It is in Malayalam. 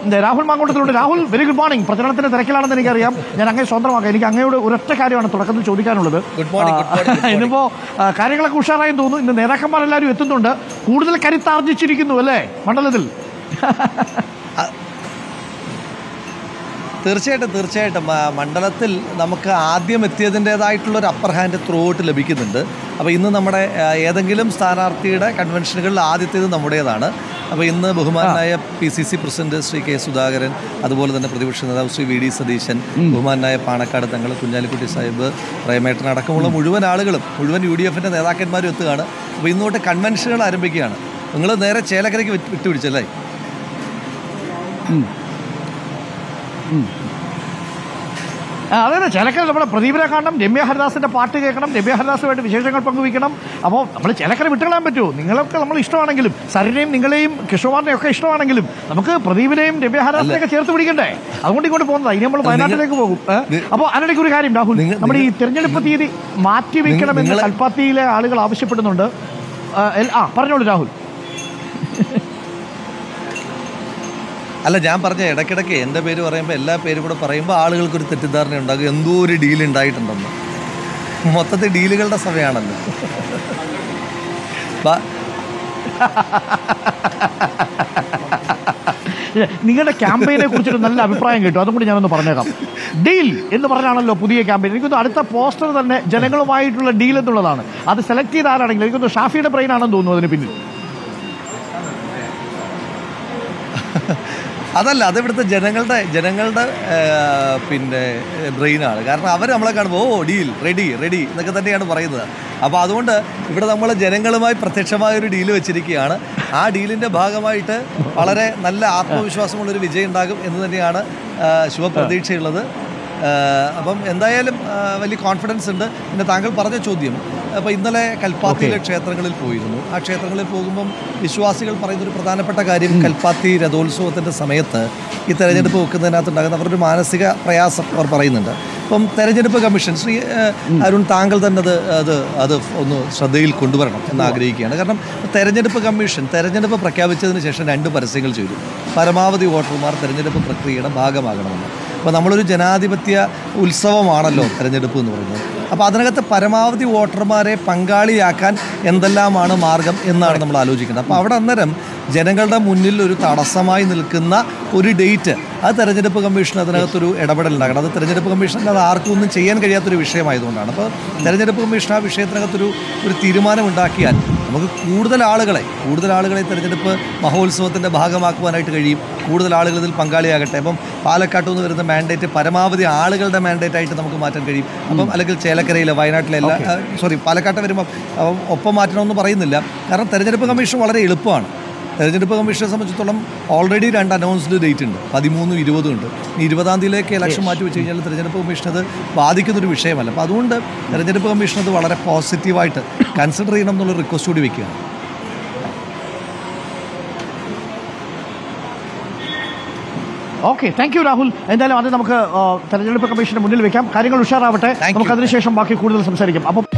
ദേ, രാഹുൽ മാങ്കോട്ടത്തിലുണ്ട് രാഹുൽ വെരി ഗുഡ് മോർണിംഗ് പ്രചരണത്തിന്റെ തിരക്കിലാണെന്ന് എനിക്കറിയാം ഞാൻ അങ്ങേ സ്വന്തമാക്കാം എനിക്ക് അങ്ങയോട് ഒരൊറ്റ കാര്യമാണ് തുടക്കത്തിൽ ചോദിക്കാനുള്ളത് Good morning, good morning, good morning. ഇന്നിപ്പോ ആ, കാര്യങ്ങളൊക്കെ ഉഷാറായും തോന്നുന്നു ഇന്ന് നേതാക്കന്മാരെല്ലാവരും എത്തുന്നുണ്ട് കൂടുതൽ കരുത്താർജിച്ചിരിക്കുന്നു അല്ലേ മണ്ഡലത്തിൽ തീർച്ചയായിട്ടും തീർച്ചയായിട്ടും ആ, മണ്ഡലത്തിൽ നമുക്ക് ആദ്യം എത്തിയതിൻ്റെതായിട്ടുള്ള ഒരു അപ്പർ ഹാൻഡ് ത്രൂ ഔട്ട് ലഭിക്കുന്നുണ്ട് അപ്പോൾ ഇന്ന് നമ്മുടെ ആ, ഏതെങ്കിലും സ്ഥാനാർത്ഥിയുടെ കൺവെൻഷനുകളിൽ ആദ്യത്തേത് നമ്മുടേതാണ് അപ്പോൾ ഇന്ന് ബഹുമാനായ P C C president Shri K Sudhakaran അതുപോലെ തന്നെ പ്രതിപക്ഷ നേതാവ് ശ്രീ വി ഡി സതീശൻ ബഹുമാനായ പാണക്കാട് തങ്ങൾ കുഞ്ഞാലിക്കുട്ടി സാഹിബ് പ്രേമേട്ടൻ അടക്കമുള്ള മുഴുവൻ ആളുകളും മുഴുവൻ യു ഡി എഫിൻ്റെ നേതാക്കന്മാരും എത്തുകയാണ് അപ്പോൾ ഇന്ന് തൊട്ട് കൺവെൻഷനുകൾ ആരംഭിക്കുകയാണ് നിങ്ങൾ നേരെ ചേലക്കരയ്ക്ക് വിട്ട് വിട്ടുപിടിച്ചല്ലേ ആ, അതെ അതെ ചിലക്കൽ നമ്മുടെ പ്രദീപിനെ കാണണം രമ്യ ഹരിദാസിന്റെ പാട്ട് കേൾക്കണം രമ്യ ഹരിദാസുമായിട്ട് വിശേഷങ്ങൾ പങ്കുവയ്ക്കണം അപ്പോൾ നമ്മൾ ചിലക്കര വിട്ടുകളയാൻ പറ്റുമോ നിങ്ങളൊക്കെ നമ്മൾ ഇഷ്ടമാണെങ്കിലും സരിനെയും നിങ്ങളെയും കിഷോമാറിനെയും ഒക്കെ ഇഷ്ടമാണെങ്കിലും നമുക്ക് പ്രദീപിനെയും രമ്യ ഹരിദാസിനെയൊക്കെ ചേർത്ത് പിടിക്കണ്ടേ അതുകൊണ്ട് ഇങ്ങോട്ട് പോകുന്നതാ ഇനി നമ്മൾ വയനാട്ടിലേക്ക് പോകും ഏ? അപ്പോൾ അതിനിടയ്ക്ക് ഒരു കാര്യം രാഹുൽ നിങ്ങൾ- നമ്മുടെ ഈ തിരഞ്ഞെടുപ്പ് തീയതി മാറ്റിവെക്കണമെന്ന് നിങ്ങൾ- കൽപ്പാത്തിയിലെ ആളുകൾ ആവശ്യപ്പെടുന്നുണ്ട് ആ, എൽ- ആ പറഞ്ഞോളൂ രാഹുൽ അല്ല ഞാൻ പറഞ്ഞ ഇടയ്ക്കിടയ്ക്ക് എൻ്റെ പേര് പറയുമ്പോൾ എല്ലാ പേരും കൂടെ പറയുമ്പോൾ ആളുകൾക്കൊരു തെറ്റിദ്ധാരണ ഉണ്ടാകും എന്തോ ഒരു ഡീൽ ഉണ്ടായിട്ടുണ്ടെന്ന് മൊത്തത്തിൽ ഡീലുകളുടെ സമയമാണല്ലോ ബ- നിങ്ങളുടെ ക്യാമ്പയിനെ കുറിച്ചൊരു നല്ല അഭിപ്രായം കേട്ടു അതും കൂടി ഞാനൊന്ന് പറഞ്ഞേക്കാം ഡീൽ എന്ന് പറഞ്ഞാണല്ലോ പുതിയ ക്യാമ്പയിൻ എനിക്കൊന്ന് അടുത്ത പോസ്റ്റർ തന്നെ ജനങ്ങളുമായിട്ടുള്ള ഡീൽ എന്നുള്ളതാണ് അത് സെലക്ട് ചെയ്ത ആരാണെങ്കിലും എനിക്കൊന്ന് ഷാഫിയുടെ ബ്രെയിൻ ആണെന്ന് തോന്നുന്നു അതിന് പിന്നിൽ അതല്ല അത് ഇവിടുത്തെ ജനങ്ങളുടെ ജനങ്ങളുടെ ആ, പിന്നെ ബ്രെയിനാണ് കാരണം അവർ നമ്മളെ കാണുമ്പോൾ ഓ ഡീൽ റെഡി റെഡി എന്നൊക്കെ തന്നെയാണ് പറയുന്നത് അപ്പോൾ അതുകൊണ്ട് ഇവിടെ നമ്മൾ ജനങ്ങളുമായി പ്രത്യക്ഷമായ ഒരു ഡീല് വെച്ചിരിക്കുകയാണ് ആ ഡീലിൻ്റെ ഭാഗമായിട്ട് വളരെ നല്ല ആത്മവിശ്വാസമുള്ളൊരു വിജയം ഉണ്ടാകും എന്ന് തന്നെയാണ് ആ, ശുഭപ്രതീക്ഷയുള്ളത് ആ, അപ്പം എന്തായാലും ആ, വലിയ കോൺഫിഡൻസ് ഉണ്ട് പിന്നെ താങ്കൾ പറഞ്ഞ ചോദ്യം അപ്പോൾ ഇന്നലെ കൽപ്പാത്തിയിലെ ക്ഷേത്രങ്ങളിൽ പോയിരുന്നു ആ ക്ഷേത്രങ്ങളിൽ പോകുമ്പം വിശ്വാസികൾ പറയുന്ന ഒരു പ്രധാനപ്പെട്ട കാര്യം കൽപ്പാത്തി രഥോത്സവത്തിൻ്റെ സമയത്ത് ഈ തെരഞ്ഞെടുപ്പ് വെക്കുന്നതിനകത്ത് ഉണ്ടാകുന്ന അവരുടെ ഒരു മാനസിക പ്രയാസം അവർ പറയുന്നുണ്ട് അപ്പം തെരഞ്ഞെടുപ്പ് കമ്മീഷൻ ശ്രീ ആ, അരുൺ താങ്കൾ തന്നെ അത് അത് അത് ഒന്ന് ശ്രദ്ധയിൽ കൊണ്ടുവരണം എന്ന് ആഗ്രഹിക്കുകയാണ് കാരണം തെരഞ്ഞെടുപ്പ് കമ്മീഷൻ തെരഞ്ഞെടുപ്പ് പ്രഖ്യാപിച്ചതിന് ശേഷം രണ്ട് പരസ്യങ്ങൾ ചെയ്തു പരമാവധി വോട്ടർമാർ തെരഞ്ഞെടുപ്പ് പ്രക്രിയയുടെ ഭാഗമാകണമെന്ന് അപ്പോൾ നമ്മളൊരു ജനാധിപത്യ ഉത്സവമാണല്ലോ തെരഞ്ഞെടുപ്പ് എന്ന് പറയുന്നത് അപ്പോൾ അതിനകത്ത് പരമാവധി വോട്ടർമാരെ പങ്കാളിയാക്കാൻ എന്തെല്ലാമാണ് മാർഗം എന്നാണ് നമ്മൾ ആലോചിക്കുന്നത് അപ്പോൾ അവിടെ അന്നേരം ജനങ്ങളുടെ മുന്നിൽ ഒരു തടസ്സമായി നിൽക്കുന്ന ഒരു ഡേറ്റ് അത് തെരഞ്ഞെടുപ്പ് കമ്മീഷൻ അതിനകത്തൊരു ഇടപെടൽ ഉണ്ടാകണം അത് തെരഞ്ഞെടുപ്പ് കമ്മീഷനിൽ അത് ആർക്കും ഒന്നും ചെയ്യാൻ കഴിയാത്തൊരു വിഷയമായതുകൊണ്ടാണ് അപ്പോൾ തെരഞ്ഞെടുപ്പ് കമ്മീഷൻ ആ വിഷയത്തിനകത്തൊരു ഒരു തീരുമാനമുണ്ടാക്കിയാൽ നമുക്ക് കൂടുതൽ ആളുകളെ കൂടുതൽ ആളുകളെ തെരഞ്ഞെടുപ്പ് മഹോത്സവത്തിൻ്റെ ഭാഗമാക്കുവാനായിട്ട് കഴിയും കൂടുതൽ ആളുകൾ ഇതിൽ പങ്കാളിയാകട്ടെ അപ്പം പാലക്കാട്ട് നിന്ന് വരുന്ന മാൻഡേറ്റ് പരമാവധി ആളുകളുടെ മാൻഡേറ്റ് ആയിട്ട് നമുക്ക് മാറ്റാൻ കഴിയും അപ്പം അല്ലെങ്കിൽ ചേലക്കരയിലെ വയനാട്ടിലെ എല്ലാ സോറി പാലക്കാട്ട് വരുമ്പം അപ്പം ഒപ്പം മാറ്റണമെന്ന് പറയുന്നില്ല കാരണം തെരഞ്ഞെടുപ്പ് കമ്മീഷൻ വളരെ എളുപ്പമാണ് തെരഞ്ഞെടുപ്പ് കമ്മീഷനെ സംബന്ധിച്ചിടത്തോളം ഓൾറെഡി രണ്ട് അനൗൺസ്ഡ് ഡേറ്റ് ഉണ്ട് പതിമൂന്നും ഇരുപതും ഉണ്ട് ഇനി ഇരുപതാം തീയതിയിലേക്ക് ഇലക്ഷൻ മാറ്റി വെച്ച് കഴിഞ്ഞാൽ തെരഞ്ഞെടുപ്പ് കമ്മീഷൻ അത് ബാധിക്കുന്നൊരു വിഷയമല്ല അപ്പോൾ അതുകൊണ്ട് തെരഞ്ഞെടുപ്പ് കമ്മീഷൻ അത് വളരെ പോസിറ്റീവായിട്ട് കൺസിഡർ ചെയ്യണം എന്നുള്ള റിക്വസ്റ്റ് കൂടി വെക്കുകയാണ് ഓക്കെ താങ്ക് യു രാഹുൽ എന്തായാലും അത് നമുക്ക് ആ, തെരഞ്ഞെടുപ്പ് കമ്മീഷന്റെ മുന്നിൽ വെക്കാം കാര്യങ്ങൾ ഉഷാറാവട്ടെ Thank you. നമുക്ക് അതിനുശേഷം ബാക്കി കൂടുതൽ സംസാരിക്കാം അപ്പം